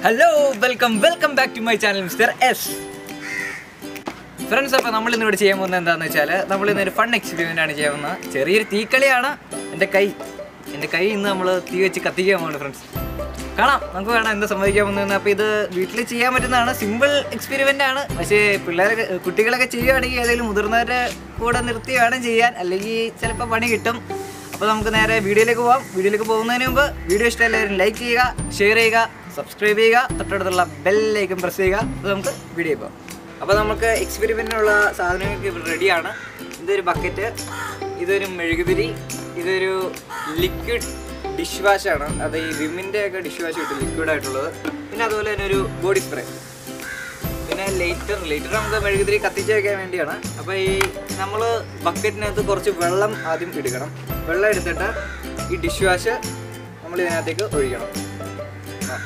Hello welcome welcome back to my channel mister S friends അപ്പോൾ നമ്മൾ ഇന്ന് ഇവിടെ ചെയ്യാൻ പോകുന്നത് എന്താണെന്ന് വെച്ചാൽ നമ്മൾ ഇന്ന് ഒരു ഫൺ എക്സ്പെരിമെൻ്റ് ആണ് ചെയ്യാൻ പോകുന്നത് ചെറിയൊരു തീക്കളിയാണ് എൻ്റെ കൈ എൻ്റെ കൈ ഇന്ന് നമ്മൾ തീ വെച്ച് കത്തിക്കാൻ പോകുന്നത് ഫ്രണ്ട്സ് കാണാം നമുക്ക് വേണം എന്താ സംഭവിക്കാൻ പോകുന്നതെന്ന് അപ്പോൾ ഇത് വീട്ടിൽ ചെയ്യാൻ പറ്റുന്നതാണ് സിമ്പിൾ എക്സ്പെരിമെൻ്റ് ആണ് പക്ഷേ പിള്ളേരൊക്കെ കുട്ടികളൊക്കെ ചെയ്യുകയാണെങ്കിൽ ഏതെങ്കിലും മുതിർന്നവരുടെ കൂടെ നിർത്തി വേണം ചെയ്യാൻ അല്ലെങ്കിൽ ചിലപ്പോൾ പണി കിട്ടും അപ്പോൾ നമുക്ക് നേരെ വീഡിയോയിലേക്ക് പോകാം വീഡിയോയിലേക്ക് പോകുന്നതിന് മുമ്പ് വീഡിയോ ഇഷ്ടം എല്ലാവരും ലൈക്ക് ചെയ്യുക ഷെയർ ചെയ്യുക സബ്സ്ക്രൈബ് ചെയ്യുക തൊട്ടടുത്തുള്ള ബെല്ലിലേക്കും പ്രസ് ചെയ്യുക അപ്പോൾ നമുക്ക് വീഡിയോ പോകാം അപ്പോൾ നമുക്ക് എക്സ്പെരിമെൻറ്റിനുള്ള സാധനങ്ങൾക്ക് ഇവിടെ റെഡിയാണ് ഇതൊരു ബക്കറ്റ് ഇതൊരു മെഴുകുതിരി ഇതൊരു ലിക്വിഡ് ഡിഷ് വാഷാണ് അത് ഈ വിമിൻ്റെ ഒക്കെ ഡിഷ് വാഷ് കിട്ടും ലിക്വിഡ് ആയിട്ടുള്ളത് പിന്നെ അതുപോലെ തന്നെ ഒരു ബോഡി സ്പ്രേ പിന്നെ ലൈറ്റർ ലൈറ്റർ നമുക്ക് മെഴുകുതിരി കത്തിച്ച് വയ്ക്കാൻ വേണ്ടിയാണ് അപ്പോൾ ഈ നമ്മൾ ബക്കറ്റിനകത്ത് കുറച്ച് വെള്ളം ആദ്യം എടുക്കണം വെള്ളം എടുത്തിട്ട് ഈ ഡിഷ് വാഷ് നമ്മൾ ഇതിനകത്തേക്ക് ഒഴിക്കണം ആ.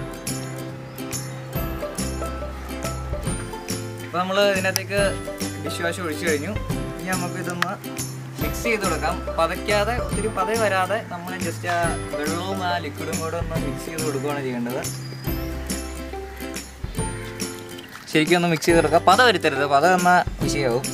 അപ്പോൾ നമ്മൾ ഇതിനകത്തേക്ക് ഡിഷ് വാഷ് ഒഴിച്ചു കഴിഞ്ഞു ഇനി നമുക്ക് ഇതൊന്ന് മിക്സ് ചെയ്ത് കൊടുക്കാം പതയ്ക്കാതെ ഒത്തിരി പത വരാതെ നമ്മൾ ജസ്റ്റ് ആ വെള്ളവും ആ ലിക്വിഡും കൂടെ ഒന്ന് മിക്സ് ചെയ്ത് കൊടുക്കുകയാണ് ചെയ്യേണ്ടത് ശരിക്കും ഒന്ന് മിക്സ് ചെയ്ത് കൊടുക്കുക പത വരുത്തരുത് പത എന്ന വിഷയമാവും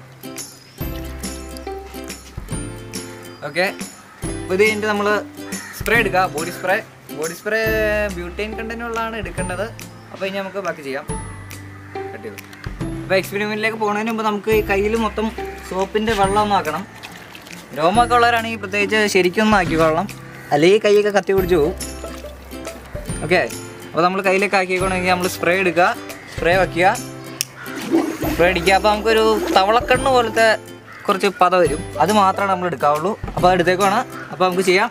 ഓക്കെ അപ്പോൾ ഇത് കഴിഞ്ഞിട്ട് നമ്മൾ സ്പ്രേ എടുക്കുക body spray body spray butane കണ്ടന്റുള്ളതാണ് എടുക്കേണ്ടത് അപ്പോൾ ഇനി നമുക്ക് ബാക്കി ചെയ്യാം കട്ട് ചെയ്തു അപ്പോൾ എക്സ്പെരിമെൻറ്റിലേക്ക് പോകുന്നതിന് മുമ്പ് നമുക്ക് ഈ കയ്യിൽ മൊത്തം സോപ്പിൻ്റെ വെള്ളം ഒന്ന് ആക്കണം രോമൊക്കെ ഉള്ളവരാണെങ്കിൽ പ്രത്യേകിച്ച് ശരിക്കും ഒന്ന് ആക്കിക്കൊള്ളണം അല്ലെങ്കിൽ കൈയൊക്കെ കത്തി പിടിച്ച് പോകും ഓക്കെ അപ്പോൾ നമ്മൾ കയ്യിലേക്ക് ആക്കിക്കണമെങ്കിൽ നമ്മൾ സ്പ്രേ എടുക്കുക സ്പ്രേ വയ്ക്കുക സ്പ്രേ അടിക്കുക അപ്പോൾ നമുക്കൊരു തവളക്കണ്ണ് പോലത്തെ കുറച്ച് പത വരും അത് മാത്രമാണ് നമ്മൾ എടുക്കാവുള്ളൂ അപ്പോൾ അത് എടുത്തേക്കാണ് അപ്പോൾ നമുക്ക് ചെയ്യാം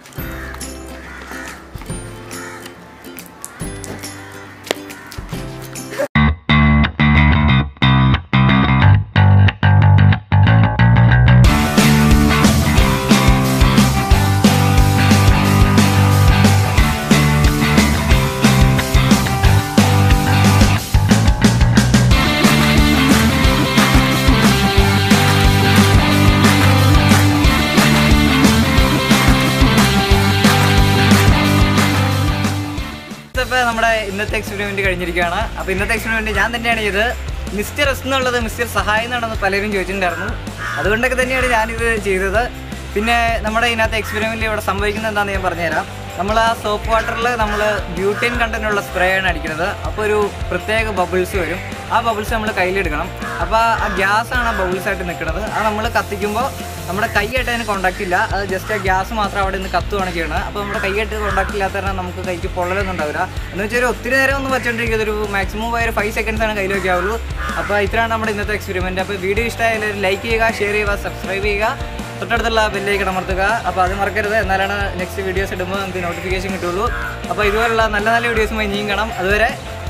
ഇപ്പോൾ നമ്മുടെ ഇന്നത്തെ എക്സ്പെരിമെൻറ്റ് കഴിഞ്ഞിരിക്കുകയാണ് അപ്പോൾ ഇന്നത്തെ എക്സ്പെരിമെൻറ്റ് ഞാൻ തന്നെയാണ് ചെയ്തത് മിസ്റ്റർ എസ് എന്നുള്ളത് മിസ്റ്റർ സഹായം എന്നാണെന്ന് പലരും ചോദിച്ചിട്ടുണ്ടായിരുന്നു അതുകൊണ്ടൊക്കെ തന്നെയാണ് ഞാനിത് ചെയ്തത് പിന്നെ നമ്മുടെ ഇതിനകത്ത് എക്സ്പെരിമെൻറ്റിൽ ഇവിടെ സംഭവിക്കുന്നത് എന്താണെന്ന് ഞാൻ പറഞ്ഞുതരാം നമ്മൾ ആ സോപ്പ് വാട്ടറിൽ നമ്മൾ ബ്യൂട്ടിൻ കണ്ടന്റുള്ള സ്പ്രേ ആണ് അടിക്കുന്നത് അപ്പോൾ ഒരു പ്രത്യേക ബബിൾസ് വരും ആ ബബിൾസ് നമ്മൾ കയ്യിലെടുക്കണം അപ്പോൾ ആ ഗ്യാസ് ആണ് ആ ബബിൾസ് ആയിട്ട് നിൽക്കുന്നത് അത് നമ്മൾ കത്തിക്കുമ്പോൾ നമ്മുടെ കൈയായിട്ട് അതിന് കോണ്ടാക്ട് ഇല്ല അത് ജസ്റ്റ് ആ ഗ്യാസ് മാത്രം അവിടെ നിന്ന് കത്തുകയാണ് ചെയ്യുന്നത് അപ്പോൾ നമ്മുടെ കൈയായിട്ട് കോണ്ടാക്ട് ഇല്ലാത്ത കാരണം നമുക്ക് കൈക്ക് പൊള്ളലൊന്നും ഉണ്ടാവില്ല എന്ന് വെച്ചാൽ ഒരു ഒത്തിരി നേരം ഒന്നും വെച്ചോണ്ടിരിക്കുന്നത് ഒരു മാക്സിമം പോയ ഒരു ഫൈവ് സെക്കൻഡ്സ് ആണ് കയ്യിൽ വയ്ക്കാവുള്ളൂ അപ്പോൾ ഇത്രയാണ് നമ്മുടെ ഇന്നത്തെ എക്സ്പെരിമെൻറ്റ് അപ്പോൾ വീഡിയോ ഇഷ്ടമായാലും ലൈക്ക് ചെയ്യുക ഷെയർ ചെയ്യുക സബ്സ്ക്രൈബ് ചെയ്യുക തൊട്ടടുത്തുള്ള ബെല്ലേക്ക് അമർത്തുക അപ്പോൾ അത് മറക്കരുത് എന്നാലാണ് നെക്സ്റ്റ് വീഡിയോസ് ഇടുമ്പോൾ നമുക്ക് നോട്ടിഫിക്കേഷൻ കിട്ടുള്ളൂ അപ്പോൾ ഇതുപോലുള്ള നല്ല നല്ല വീഡിയോസുമായി നീങ്ങണം അതുവരെ